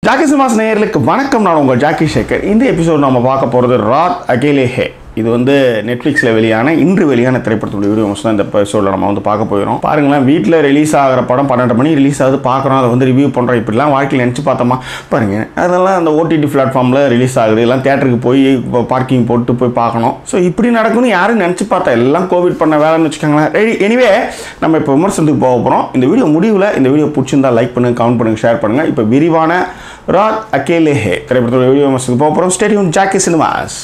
Jackie cinemas நேயர்களுக்கு வணக்கம் நான் உங்கள் ஜாக்கி சேகர் இந்த எபிசோட் நம்ம பார்க்க போகிறது ராத் அகேலே ஹே இது வந்து நெட்ஃப்ளிக்ஸில் வெளியான இன்று வெளியான திரைப்படத்துடைய வீடியோ தான் இந்த எபிசோடில் நம்ம வந்து பார்க்க போயிடும் பாருங்களேன் வீட்டில் ரிலீஸ் ஆகிற படம் பன்னெண்டு மணி ரிலீஸ் ஆகுது பார்க்குறோம் அதை வந்து ரிவ்யூ பண்ணுறோம் இப்படிலாம் வாழ்க்கையில் நினச்சி பார்த்தோமா பாருங்க அதெல்லாம் அந்த ஓடிடி பிளாட்ஃபார்மில் ரிலீஸ் ஆகுது எல்லாம் தேட்டருக்கு போய் பார்க்கிங் போட்டு போய் பார்க்கணும் ஸோ இப்படி நடக்கும்னு யாரும் நினச்சி பார்த்தா எல்லாம் கோவிட் பண்ண வேலைன்னு வச்சுக்கோங்களேன் ரெடி எனிவே நம்ம இப்போ விமர்சனத்துக்கு போக போகிறோம் இந்த வீடியோ முடிவில் இந்த வீடியோ பிடிச்சிருந்தா லைக் பண்ணுங்க கமெண்ட் பண்ணுங்க ஷேர் பண்ணுங்க இப்போ விரிவான ராத் அகேலே ஹே திரைப்படத்தோட வீடியோ விமர்சனத்துக்கு போக போகிறோம் ஸ்டேடியம் ஜாக்கி சினிமாஸ்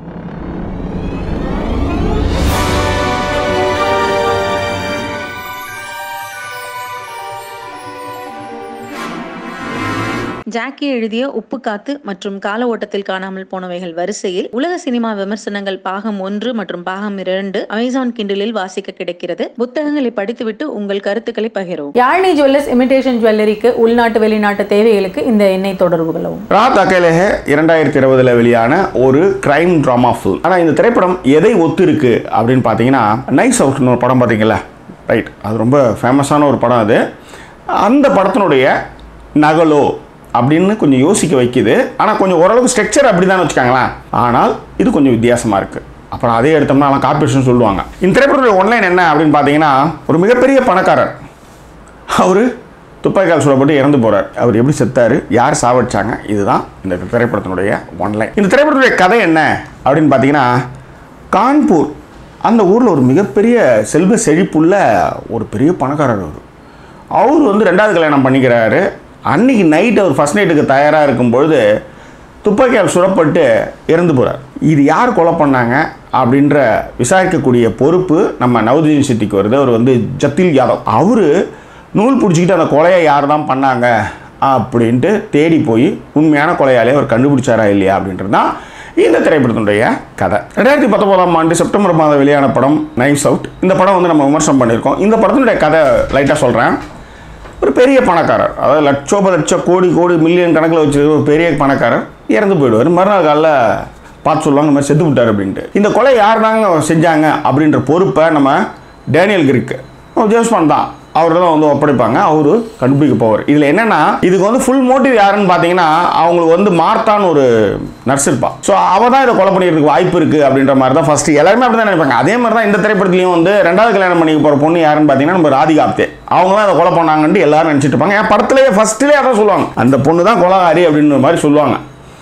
ஜாக்கி எழுதிய உப்பு காத்து மற்றும் கால ஓட்டத்தில் காணாமல் போனவைகள் வரிசையில் உலக சினிமா விமர்சனங்கள் பாகம் ஒன்று மற்றும் பாகம் இரண்டு அமேசான் கிண்டலில் வாசிக்க கிடைக்கிறது புத்தகங்களை படித்துவிட்டு உங்கள் கருத்துக்களை பகிரவும் யாழ்னி ஜுவல்லர்ஸ் இமிடேஷன் ஜுவல்லரிக்கு உள்நாட்டு வெளிநாட்டு தேவைகளுக்கு இந்த எண்ணெய் தொடர்புகளும் ராத் அகேலேஹே இரண்டாயிரத்தி இருபதுல வெளியான ஒரு கிரைம் ட்ராமா ஃபில்ம் ஆனால் இந்த திரைப்படம் எதை ஒத்து இருக்கு அப்படின்னு பார்த்தீங்கன்னா நைஸ் அவுட்னு ஒரு படம் பார்த்தீங்களா ரைட் அது ரொம்ப ஃபேமஸான ஒரு படம் அது அந்த படத்தினுடைய நகலோ அப்படின்னு கொஞ்சம் யோசிக்க வைக்குது ஆனால் கொஞ்சம் ஓரளவுக்கு ஸ்ட்ரக்சர் அப்படி தான் வச்சுக்காங்களேன் ஆனால் இது கொஞ்சம் வித்தியாசமாக இருக்குது அப்புறம் அதே எடுத்தோம்னா அவன் கார்பரேஷன் சொல்லுவாங்க இந்த திரைப்படத்துடைய ஒன்லைன் என்ன அப்படின்னு பார்த்தீங்கன்னா ஒரு மிகப்பெரிய பணக்காரர் அவர் துப்பாக்கியால் சுடப்பட்டு இறந்து போகிறார் அவர் எப்படி செத்தாரு யார் சாவடிச்சாங்க இதுதான் இந்த திரைப்படத்தினுடைய ஒன்லைன் இந்த திரைப்படத்துடைய கதை என்ன அப்படின்னு பார்த்தீங்கன்னா கான்பூர் அந்த ஊரில் ஒரு மிகப்பெரிய செல்வ செழிப்புள்ள ஒரு பெரிய பணக்காரர் அவர் அவர் வந்து ரெண்டாவது கல்யாணம் பண்ணிக்கிறாரு அன்னைக்கு நைட் அவர் ஃபர்ஸ்ட் நைட்டுக்கு தயாராக இருக்கும்பொழுது துப்பாக்கியால் சுடப்பட்டு இறந்து போகிறார் இது யார் கொலை பண்ணாங்க அப்படின்ற விசாரிக்கக்கூடிய பொறுப்பு நம்ம நவதீன் சித்திக்கு வருது அவர் வந்து ஜத்தில் யாதவ் அவர் நூல் பிடிச்சிக்கிட்டு அந்த கொலையை யார் தான் பண்ணாங்க அப்படின்ட்டு தேடி போய் உண்மையான கொலையாலே அவர் கண்டுபிடிச்சாரா இல்லையா அப்படின்றது தான் இந்த திரைப்படத்தினுடைய கதை ரெண்டாயிரத்தி பத்தொன்பதாம் ஆண்டு செப்டம்பர் மாதம் வெளியான படம் நைஸ் அவுட் இந்த படம் வந்து நம்ம விமர்சனம் பண்ணியிருக்கோம் இந்த படத்தினுடைய கதை லைட்டாக சொல்கிறேன் ஒரு பெரிய பணக்காரர் அதாவது லட்சோப லட்சம் கோடி கோடி மில்லியன் கணக்கில் வச்சிருக்க ஒரு பெரிய பணக்காரர் இறந்து போயிடுவார் மறுநாள் காலைல பார்த்து சொல்லுவாங்க இந்த மாதிரி செத்து விட்டார் அப்படின்ட்டு இந்த கொலை யார் தாங்க செஞ்சாங்க அப்படின்ற பொறுப்பை நம்ம டேனியல் கிரிக்கு ஜேம்ஸ்பான் தான் அவர் தான் வந்து ஒப்படைப்பாங்க அவர் கண்டுபிடிக்க போவார் இதில் என்னென்னா இதுக்கு வந்து ஃபுல் மோட்டிவ் யாருன்னு பார்த்தீங்கன்னா அவங்களுக்கு வந்து மார்த்தான்னு ஒரு நர்ஸ் இருப்பா ஸோ அவள் தான் இதை கொலை பண்ணிக்கிறதுக்கு வாய்ப்பு இருக்குது அப்படின்ற மாதிரி தான் ஃபஸ்ட்டு எல்லாருமே அப்படி தான் நினைப்பாங்க அதே மாதிரி தான் இந்த திரைப்படத்துலையும் வந்து ரெண்டாவது கல்யாணம் பண்ணிக்க போகிற பொண்ணு யாருன்னு பார்த்தீங்கன்னா நம்ம ராதிகா ஆப்தே அவங்க தான் அதை கொலை பண்ணாங்கன்ட்டு எல்லாரும் நினச்சிட்டு இருப்பாங்க என் படத்துலேயே ஃபஸ்ட்டுலேயே அதான் சொல்லுவாங்க அந்த பொண்ணு தான் கொலகாரி அப்படின்ற மாதிரி சொல்லுவாங்க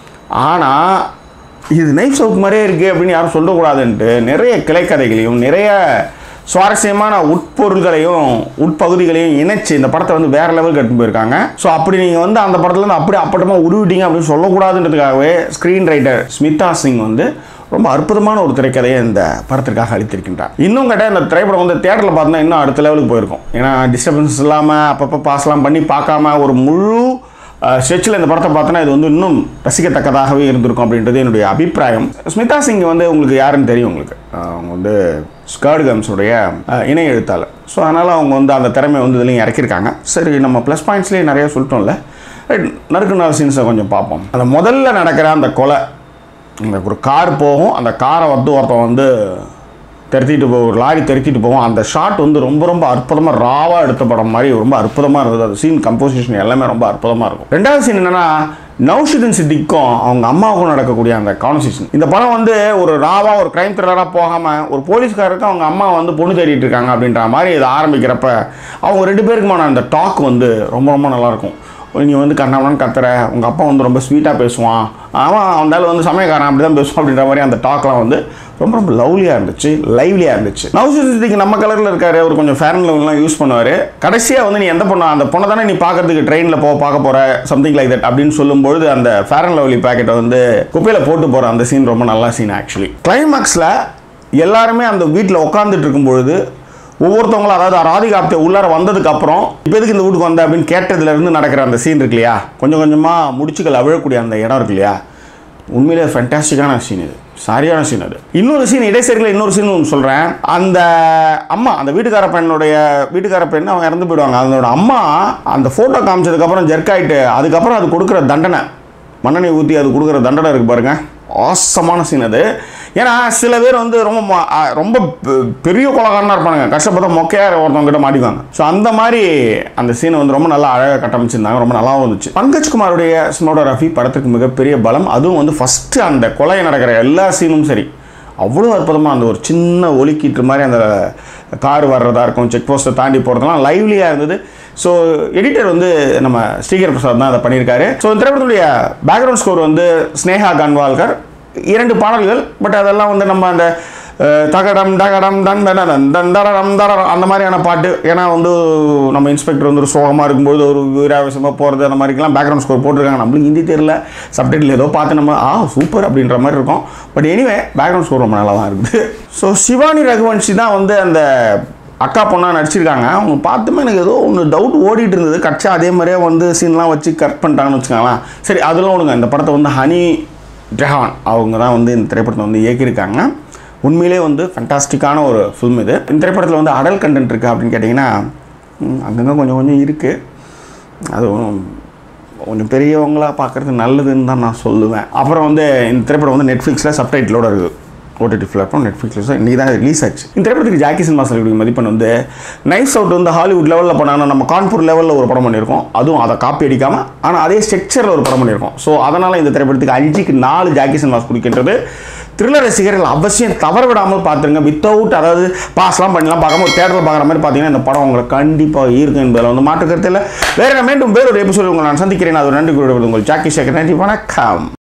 ஆனால் இது நைஃப் சவுத் மாதிரியே இருக்குது அப்படின்னு யாரும் சொல்லக்கூடாதுன்ட்டு நிறைய கிளைக்கதைகளையும் நிறைய சுவாரஸ்யமான உட்பொருள்களையும் உட்பகுதிகளையும் இணைச்சு இந்த படத்தை வந்து வேற லெவலுக்கு எடுத்து போயிருக்காங்க ஸோ அப்படி நீங்கள் வந்து அந்த படத்துல இருந்து அப்படி அப்பட்டமா உருவிட்டீங்க அப்படின்னு சொல்லக்கூடாதுன்றதுக்காகவே ஸ்க்ரீன் ரைட்டர் ஸ்மிதா சிங் வந்து ரொம்ப அற்புதமான ஒரு திரைக்கதையை இந்த படத்திற்காக அளித்திருக்கின்றார் இன்னும் கேட்டால் இந்த திரைப்படம் வந்து தேட்டரில் பார்த்தா இன்னும் அடுத்த லெவலுக்கு போயிருக்கும் ஏன்னா டிஸ்டர்பன்ஸ் இல்லாமல் அப்பப்போ பாஸ்லாம் பண்ணி பார்க்காம ஒரு முழு ஸ்ட்ரெச்சில் இந்த படத்தை பார்த்தோன்னா இது வந்து இன்னும் ரசிக்கத்தக்கதாகவே இருந்திருக்கும் அப்படின்றது என்னுடைய அபிப்பிராயம் ஸ்மிதா சிங் வந்து உங்களுக்கு யாருன்னு தெரியும் உங்களுக்கு அஹ் அவங்க வந்து ஸ்கர்ட் கம்ஸுடைய அஹ், இணை எழுத்தாளர் ஸோ அதனால் அவங்க வந்து அந்த திறமை வந்து இதுலையும் இறக்கியிருக்காங்க சரி நம்ம ப்ளஸ் பாயிண்ட்ஸ்லேயே நிறைய சொல்லிட்டோம்ல ரைட் நறுக்கு நாள் சீன்ஸை கொஞ்சம் பார்ப்போம் அந்த முதல்ல நடக்கிற அந்த கொலை இந்த ஒரு கார் போகும் அந்த காரை வந்து ஒருத்தன் வந்து தெருத்திட்டு போ ஒரு லாரி தெருத்திட்டு போவோம் அந்த ஷாட் வந்து ரொம்ப ரொம்ப அற்புதமாக ராவாக எடுத்த படம் மாதிரி ரொம்ப அற்புதமாக இருந்தது அந்த சீன் கம்போசிஷன் எல்லாமே ரொம்ப அற்புதமாக இருக்கும் ரெண்டாவது சீன் என்னன்னா நௌஷிதன் சித்திக்கும் அவங்க அம்மாவுக்கும் நடக்கக்கூடிய அந்த கான்வர்சேஷன் இந்த படம் வந்து ஒரு ராவா ஒரு கிரைம் த்ரில்லராக போகாமல் ஒரு போலீஸ்காரருக்கு அவங்க அம்மா வந்து பொண்ணு தேடிட்டு இருக்காங்க அப்படின்ற மாதிரி இது ஆரம்பிக்கிறப்ப அவங்க ரெண்டு பேருக்குமான அந்த டாக் வந்து ரொம்ப ரொம்ப நல்லாயிருக்கும் நீ வந்து கண்ணாமலாம் கத்துற உங்கள் அப்பா வந்து ரொம்ப ஸ்வீட்டாக பேசுவான் அவன் அந்த வந்து சமயக்காரன் அப்படி தான் பேசுவான் அப்படின்ற மாதிரி அந்த டாக்லாம் வந்து ரொம்ப ரொம்ப லவ்லியாக இருந்துச்சு லைவ்லியாக இருந்துச்சு நவசுதிக்கு நம்ம கலரில் இருக்காரு அவர் கொஞ்சம் ஃபேரன் லெவல்லாம் யூஸ் பண்ணுவார் கடைசியாக வந்து நீ எந்த பொண்ணு அந்த பொண்ணை தானே நீ பார்க்கறதுக்கு ட்ரெயினில் போ பார்க்க போகிற சம்திங் லைக் தட் அப்படின்னு சொல்லும்பொழுது அந்த ஃபேரன் லவ்லி பேக்கெட்டை வந்து குப்பையில் போட்டு போகிற அந்த சீன் ரொம்ப நல்ல சீன் ஆக்சுவலி கிளைமாக்ஸில் எல்லாருமே அந்த வீட்டில் உட்காந்துட்டு இருக்கும்பொழுது ஒவ்வொருத்தவங்களும் அதாவது ராதிகாப்தே உள்ளார வந்ததுக்கு அப்புறம் இப்போ எதுக்கு இந்த வீட்டுக்கு வந்த அப்படின்னு கேட்டதுல இருந்து நடக்கிற அந்த சீன் இருக்கு இல்லையா கொஞ்சம் கொஞ்சமாக முடிச்சுகள் அவிழக்கூடிய அந்த இடம் இருக்கு இல்லையா உண்மையிலே ஃபேண்டாஸ்டிக்கான சீன் இது சரியான சீன் அது இன்னொரு சீன் இடைசேரியில் இன்னொரு சீன் ஒன்று சொல்கிறேன் அந்த அம்மா அந்த வீட்டுக்கார பெண்ணுடைய வீட்டுக்கார பெண் அவங்க இறந்து போயிடுவாங்க அதனோட அம்மா அந்த ஃபோட்டோ காமிச்சதுக்கப்புறம் ஜெர்க் ஆகிட்டு அதுக்கப்புறம் அது கொடுக்குற தண்டனை மண்ணெண்ணெய் ஊற்றி அது கொடுக்குற தண்டனை இருக்கு பாருங்க ஆசமான சீன் அது ஏன்னா சில பேர் வந்து ரொம்ப மொ- ஆ, ரொம்ப பெ- பெரிய கொலகாரனாக இருப்பாங்க கஷ்டப்பட்ட மொக்கையாக ஒருத்தவங்க கிட்ட மாட்டிக்குவாங்க ஸோ அந்த மாதிரி அந்த சீனை வந்து ரொம்ப நல்லா அழகாக கட்டமைச்சிருந்தாங்க ரொம்ப நல்லாவும் இருந்துச்சு பங்கஜ் குமாருடைய சினோடோகிராஃபி படத்துக்கு மிகப்பெரிய பலம் அதுவும் வந்து ஃபஸ்ட்டு அந்த கொலை நடக்கிற எல்லா சீனும் சரி அவ்வளோ அற்புதமாக அந்த ஒரு சின்ன ஒலிக்கீட்டு மாதிரி அந்த கார் வர்றதா இருக்கும் செக் போஸ்ட்டை தாண்டி போகிறதெல்லாம் லைவ்லியாக இருந்தது ஸோ எடிட்டர் வந்து நம்ம ஸ்ரீகர் பிரசாத் தான் அதை பண்ணியிருக்காரு ஸோ இந்த திரைப்படத்துடைய பேக்ரவுண்ட் ஸ்கோர் வந்து ஸ்னேகா கன்வால்கர் இரண்டு பாடல்கள் பட் அதெல்லாம் வந்து நம்ம அந்த அஹ், தகடம் டகடம் டன் தடன் தன் தடடம் தடடம் அந்த மாதிரியான பாட்டு ஏன்னா வந்து நம்ம இன்ஸ்பெக்டர் வந்து ஒரு சோகமாக இருக்கும்போது ஒரு வீராவேசமாக போகிறது அந்த மாதிரிக்கெல்லாம் பேக்ரவுண்ட் ஸ்கோர் போட்டிருக்காங்க நம்மளுக்கு ஹிந்தி தெரியல சப்டைட்டில் ஏதோ பார்த்து நம்ம ஆ சூப்பர் அப்படின்ற மாதிரி இருக்கும் பட் எனிவே பேக்ரவுண்ட் ஸ்கோர் ரொம்ப நல்லா தான் இருக்குது ஸோ சிவானி ரகுவன்ஷி தான் வந்து அந்த அக்கா பொண்ணாக நடிச்சிருக்காங்க அவங்க பார்த்துமே எனக்கு ஏதோ ஒன்று டவுட் ஓடிட்டு இருந்தது கட்சா அதே மாதிரியே வந்து சீன்லாம் வச்சு கட் பண்ணிட்டாங்கன்னு வச்சுக்கோங்களேன் சரி அதெல்லாம் ஒன்றுங்க இந்த படத்தை வந்து ஹனி ஜஹான் அவங்க தான் வந்து இந்த திரைப்படத்தை வந்து இயக்கியிருக்காங்க உண்மையிலே வந்து ஃபண்டாஸ்டிக்கான ஒரு ஃபில்ம் இது இந்த திரைப்படத்தில் வந்து அடல் கண்டென்ட் இருக்குது அப்படின்னு கேட்டிங்கன்னா ம், அங்கங்கே கொஞ்சம் கொஞ்சம் இருக்குது அதுவும் கொஞ்சம் பெரியவங்களாக பார்க்குறது நல்லதுன்னு தான் நான் சொல்லுவேன் அப்புறம் வந்து இந்த திரைப்படம் வந்து நெட்ஃப்ளிக்ஸில் சப்டைட்டிலோட இருக்குது ஓடிடி பிளாட்ஃபார்ம் நெட்ஃப்ளிக்ஸில் இன்றைக்கி தான் ரிலீஸ் ஆச்சு இந்த திரைப்படத்துக்கு ஜாக்கி சினிமா சொல்லக்கூடிய மதிப்பெண் வந்து நைஸ் அவுட் வந்து ஹாலிவுட் லெவலில் பண்ணாங்க நம்ம கான்பூர் லெவலில் ஒரு படம் பண்ணியிருக்கோம் அதுவும் அதை காப்பி அடிக்காமல் ஆனால் அதே ஸ்ட்ரக்சரில் ஒரு படம் பண்ணியிருக்கோம் ஸோ அதனால் இந்த திரைப்படத்துக்கு அஞ்சுக்கு நாலு ஜாக்கி சினிமாஸ் கொடுக்கின்றது த்ரில்லர் ரசிகர்கள் அவசியம் தவற விடாமல் பார்த்துருங்க வித்தவுட் அதாவது பாஸ்லாம் பண்ணலாம் பார்க்காம ஒரு தேட்டரில் பார்க்குற மாதிரி பார்த்தீங்கன்னா இந்த படம் உங்களுக்கு கண்டிப்பாக இருக்கும் என்பதில் வந்து மாற்று கருத்தில் வேறு மீண்டும் வேறொரு எபிசோடு உங்களை நான் சந்திக்கிறேன் அது ஒரு நன்றி கூறுவது உங்கள் ஜாக்கி சேகர் நன்றி வணக்கம்